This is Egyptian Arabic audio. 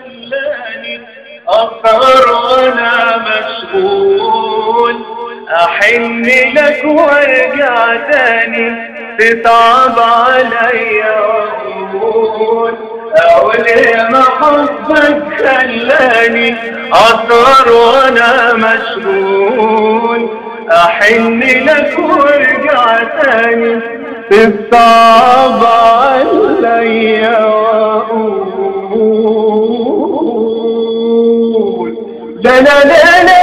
خلاني أسهر وأنا مشغول أحن لك وارجع تاني تصعب عليا وأقول أقول يا محبك خلاني أسهر وأنا مشغول أحن لك وارجع تاني تصعب عليا وأقول لا لا لا لا